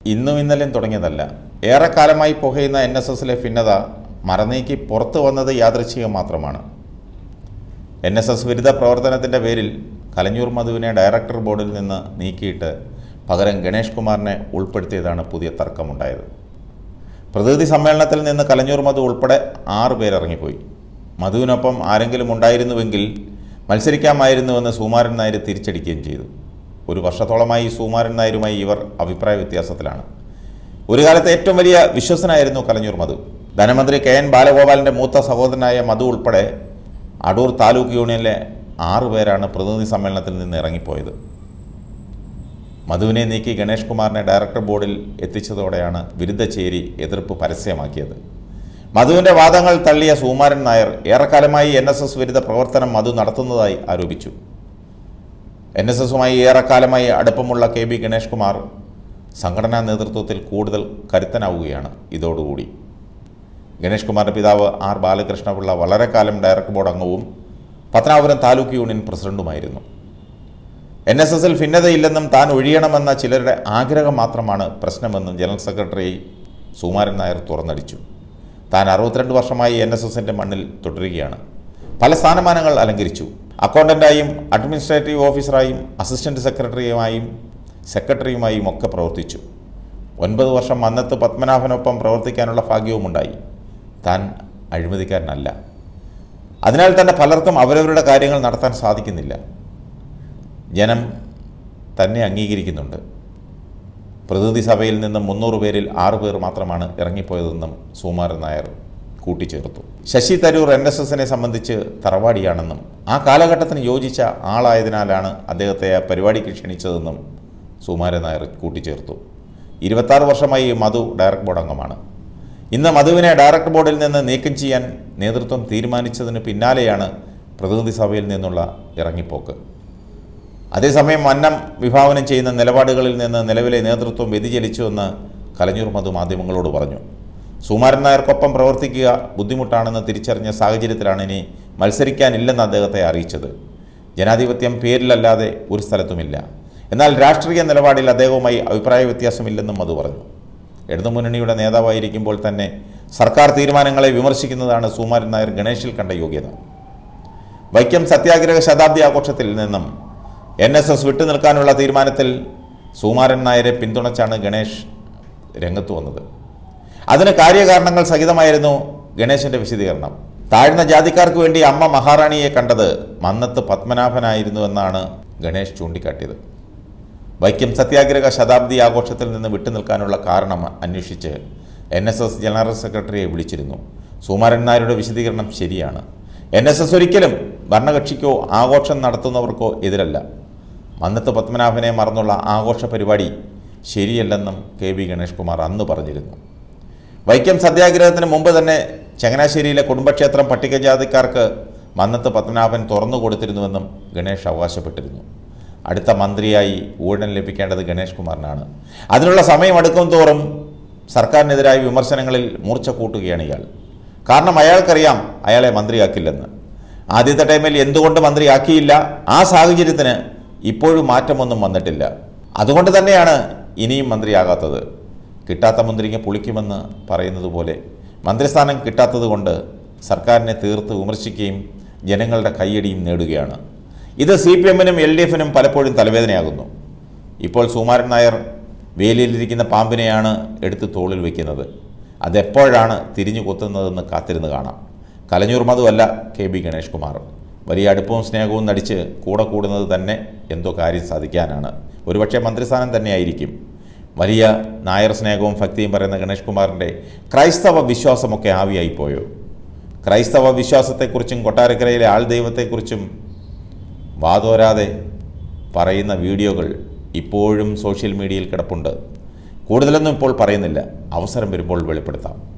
ഇന്നും ഇന്നലെയും തുടങ്ങിയതല്ല ഏറെക്കാലമായി പുകയുന്ന എൻ എസ് എസിലെ ഭിന്നത മറനീക്കി പുറത്തു വന്നത് യാദൃച്ഛികം മാത്രമാണ് എൻ എസ് എസ് വിരുദ്ധ പ്രവർത്തനത്തിൻ്റെ പേരിൽ കലഞ്ഞൂർ മധുവിനെ ഡയറക്ടർ ബോർഡിൽ നിന്ന് നീക്കിയിട്ട് പകരം ഗണേഷ് കുമാറിനെ ഉൾപ്പെടുത്തിയതാണ് പുതിയ തർക്കമുണ്ടായത് പ്രതിനിധി സമ്മേളനത്തിൽ നിന്ന് കലഞ്ഞൂർ മധു ഉൾപ്പെടെ ആറ് പേരിറങ്ങിപ്പോയി മധുവിനൊപ്പം ആരെങ്കിലും ഉണ്ടായിരുന്നുവെങ്കിൽ മത്സരിക്കാമായിരുന്നുവെന്ന് സുമാരൻ നായർ തിരിച്ചടിക്കുകയും ചെയ്തു ഒരു വർഷത്തോളമായി സുമാരൻ നായരുമായി ഇവർ അഭിപ്രായ വ്യത്യാസത്തിലാണ് ഒരു കാലത്ത് ഏറ്റവും വലിയ വിശ്വസനായിരുന്നു കലഞ്ഞൂർ മധു ധനമന്ത്രി കെ എൻ ബാലഗോപാലിൻ്റെ മൂത്ത സഹോദരനായ മധു ഉൾപ്പെടെ അടൂർ താലൂക്ക് യൂണിയനിലെ ആറു പേരാണ് പ്രതിനിധി സമ്മേളനത്തിൽ നിന്ന് ഇറങ്ങിപ്പോയത് മധുവിനെ നീക്കി ഗണേഷ് കുമാറിനെ ഡയറക്ടർ ബോർഡിൽ എത്തിച്ചതോടെയാണ് വിരുദ്ധ ചേരി എതിർപ്പ് പരസ്യമാക്കിയത് മധുവിൻ്റെ വാദങ്ങൾ തള്ളിയ സുകുമാരൻ നായർ ഏറെക്കാലമായി എൻ എസ് എസ് വിരുദ്ധ പ്രവർത്തനം മധു നടത്തുന്നതായി ആരോപിച്ചു എൻ എസ് എസുമായി ഏറെക്കാലമായി അടുപ്പമുള്ള കെ ബി ഗണേഷ് കുമാർ സംഘടനാ നേതൃത്വത്തിൽ കൂടുതൽ കരുത്തനാവുകയാണ് ഇതോടുകൂടി ഗണേഷ് കുമാറിൻ്റെ പിതാവ് ആർ ബാലകൃഷ്ണപിള്ള വളരെ കാലം ഡയറക്ടർ ബോർഡ് അംഗവും പത്തനാപുരം താലൂക്ക് യൂണിയൻ പ്രസിഡന്റുമായിരുന്നു എൻ എസ് എസിൽ ഭിന്നതയില്ലെന്നും താൻ ഒഴിയണമെന്ന ചിലരുടെ ആഗ്രഹം മാത്രമാണ് പ്രശ്നമെന്നും ജനറൽ സെക്രട്ടറി സുകുമാരൻ നായർ തുറന്നടിച്ചു താൻ അറുപത്തിരണ്ട് വർഷമായി എൻ എസ് എസിൻ്റെ മണ്ണിൽ തുടരുകയാണ് പല സ്ഥാനമാനങ്ങൾ അലങ്കരിച്ചു അക്കൗണ്ടൻ്റായും അഡ്മിനിസ്ട്രേറ്റീവ് ഓഫീസറായും അസിസ്റ്റൻറ്റ് സെക്രട്ടറിയുമായും സെക്രട്ടറിയുമായും ഒക്കെ പ്രവർത്തിച്ചു ഒൻപത് വർഷം മന്നത്ത് പത്മനാഭനൊപ്പം പ്രവർത്തിക്കാനുള്ള ഭാഗ്യവുമുണ്ടായി താൻ അഴിമതിക്കാരനല്ല അതിനാൽ തന്നെ പലർക്കും അവരവരുടെ കാര്യങ്ങൾ നടത്താൻ സാധിക്കുന്നില്ല ജനം തന്നെ അംഗീകരിക്കുന്നുണ്ട് പ്രതിനിധി സഭയിൽ നിന്നും മുന്നൂറ് പേരിൽ ആറ് പേർ മാത്രമാണ് ഇറങ്ങിപ്പോയതെന്നും സുകുമാരൻ നായർ കൂട്ടിച്ചേർത്തു ശശി തരൂർ എൻ എസ് എസിനെ സംബന്ധിച്ച് തറവാടിയാണെന്നും ആ കാലഘട്ടത്തിന് യോജിച്ച ആളായതിനാലാണ് അദ്ദേഹത്തെ ആ പരിപാടിക്ക് ക്ഷണിച്ചതെന്നും സുകുമാരൻ നായർ കൂട്ടിച്ചേർത്തു ഇരുപത്താറ് വർഷമായി മധു ഡയറക്ടർ ബോർഡ് അംഗമാണ് ഇന്ന് മധുവിനെ ഡയറക്ടർ ബോർഡിൽ നിന്ന് നീക്കം ചെയ്യാൻ നേതൃത്വം തീരുമാനിച്ചതിന് പിന്നാലെയാണ് പ്രതിനിധി സഭയിൽ നിന്നുള്ള ഇറങ്ങിപ്പോക്ക് അതേസമയം മന്നം വിഭാവനം ചെയ്യുന്ന നിലപാടുകളിൽ നിന്ന് നിലവിലെ നേതൃത്വം വ്യതിചലിച്ചുവെന്ന് കലഞ്ഞൂർ മധു മാധ്യമങ്ങളോട് പറഞ്ഞു സുമാരൻ നായർക്കൊപ്പം പ്രവർത്തിക്കുക ബുദ്ധിമുട്ടാണെന്ന് തിരിച്ചറിഞ്ഞ സാഹചര്യത്തിലാണ് ഇനി മത്സരിക്കാനില്ലെന്ന് അദ്ദേഹത്തെ അറിയിച്ചത് ജനാധിപത്യം പേരിലല്ലാതെ ഒരു സ്ഥലത്തുമില്ല എന്നാൽ രാഷ്ട്രീയ നിലപാടിൽ അദ്ദേഹവുമായി അഭിപ്രായ വ്യത്യാസമില്ലെന്നും മധു പറഞ്ഞു ഇടതുമുന്നണിയുടെ നേതാവായിരിക്കുമ്പോൾ തന്നെ സർക്കാർ തീരുമാനങ്ങളെ വിമർശിക്കുന്നതാണ് സുമാരൻ നായർ ഗണേഷിൽ കണ്ട യോഗ്യത വൈക്കം സത്യാഗ്രഹ ശതാബ്ദി ആഘോഷത്തിൽ നിന്നും എൻ എസ് എസ് വിട്ടുനിൽക്കാനുള്ള തീരുമാനത്തിൽ സുകുമാരൻ നായരെ പിന്തുണച്ചാണ് ഗണേഷ് രംഗത്ത് വന്നത് അതിന് കാര്യകാരണങ്ങൾ സഹിതമായിരുന്നു ഗണേശൻ്റെ വിശദീകരണം താഴ്ന്ന ജാതിക്കാർക്ക് വേണ്ടി അമ്മ മഹാറാണിയെ കണ്ടത് മന്നത്ത് പത്മനാഭനായിരുന്നു എന്നാണ് ഗണേഷ് ചൂണ്ടിക്കാട്ടിയത് വൈക്കം സത്യാഗ്രഹ ശതാബ്ദി ആഘോഷത്തിൽ നിന്ന് വിട്ടുനിൽക്കാനുള്ള കാരണം അന്വേഷിച്ച് എൻ എസ് എസ് ജനറൽ സെക്രട്ടറിയെ വിളിച്ചിരുന്നു സുകുമാരൻ നായരുടെ വിശദീകരണം ശരിയാണ് എൻ എസ് എസ് ഒരിക്കലും ഭരണകക്ഷിക്കോ ആഘോഷം നടത്തുന്നവർക്കോ എതിരല്ല മന്നത്ത് പത്മനാഭനെ മറന്നുള്ള ആഘോഷ പരിപാടി ശരിയല്ലെന്നും കെ ബി ഗണേഷ് കുമാർ അന്ന് പറഞ്ഞിരുന്നു വൈക്കം സത്യാഗ്രഹത്തിന് മുമ്പ് തന്നെ ചങ്ങനാശ്ശേരിയിലെ കുടുംബക്ഷേത്രം പട്ടികജാതിക്കാർക്ക് മന്നത്ത് പത്മനാഭൻ തുറന്നു കൊടുത്തിരുന്നുവെന്നും ഗണേഷ് അവകാശപ്പെട്ടിരുന്നു അടുത്ത മന്ത്രിയായി ഊഴം ലഭിക്കേണ്ടത് ഗണേഷ് കുമാറിനാണ് അതിനുള്ള സമയം അടുക്കും തോറും സർക്കാരിനെതിരായ വിമർശനങ്ങളിൽ മൂർച്ച കൂട്ടുകയാണ് ഇയാൾ കാരണം അയാൾക്കറിയാം അയാളെ മന്ത്രിയാക്കില്ലെന്ന് ആദ്യത്തെ ടൈമിൽ എന്തുകൊണ്ട് മന്ത്രിയാക്കിയില്ല ആ സാഹചര്യത്തിന് ഇപ്പോഴും മാറ്റമൊന്നും വന്നിട്ടില്ല അതുകൊണ്ട് തന്നെയാണ് ഇനിയും മന്ത്രിയാകാത്തത് കിട്ടാത്ത മുന്തിരിങ്ങ പുളിക്കുമെന്ന് പറയുന്നത് പോലെ മന്ത്രിസ്ഥാനം കിട്ടാത്തത് കൊണ്ട് സർക്കാരിനെ തീർത്ത് വിമർശിക്കുകയും ജനങ്ങളുടെ കയ്യടിയും നേടുകയാണ് ഇത് സി പി എമ്മിനും എൽ ഡി എഫിനും പലപ്പോഴും തലവേദനയാകുന്നു ഇപ്പോൾ സുകുമാരൻ നായർ വേലിയിലിരിക്കുന്ന പാമ്പിനെയാണ് എടുത്ത് തോളിൽ വയ്ക്കുന്നത് അതെപ്പോഴാണ് തിരിഞ്ഞു കൊത്തുന്നതെന്ന് കാത്തിരുന്ന് കാണാം കലഞ്ഞൂർ മധുവല്ല കെ ബി ഗണേഷ് കുമാർ വലിയ അടുപ്പവും സ്നേഹവും നടിച്ച് കൂടെ കൂടുന്നത് തന്നെ എന്തോ കാര്യം സാധിക്കാനാണ് ഒരുപക്ഷെ മന്ത്രിസ്ഥാനം തന്നെയായിരിക്കും വലിയ നായർ സ്നേഹവും ഭക്തിയും പറയുന്ന ഗണേഷ് കുമാറിൻ്റെ ക്രൈസ്തവ വിശ്വാസമൊക്കെ ആവിയായിപ്പോയോ ക്രൈസ്തവ വിശ്വാസത്തെക്കുറിച്ചും കൊട്ടാരക്കരയിലെ ആൾ ദൈവത്തെക്കുറിച്ചും വാതോരാതെ പറയുന്ന വീഡിയോകൾ ഇപ്പോഴും സോഷ്യൽ മീഡിയയിൽ കിടപ്പുണ്ട് കൂടുതലൊന്നും ഇപ്പോൾ പറയുന്നില്ല അവസരം വരുമ്പോൾ വെളിപ്പെടുത്താം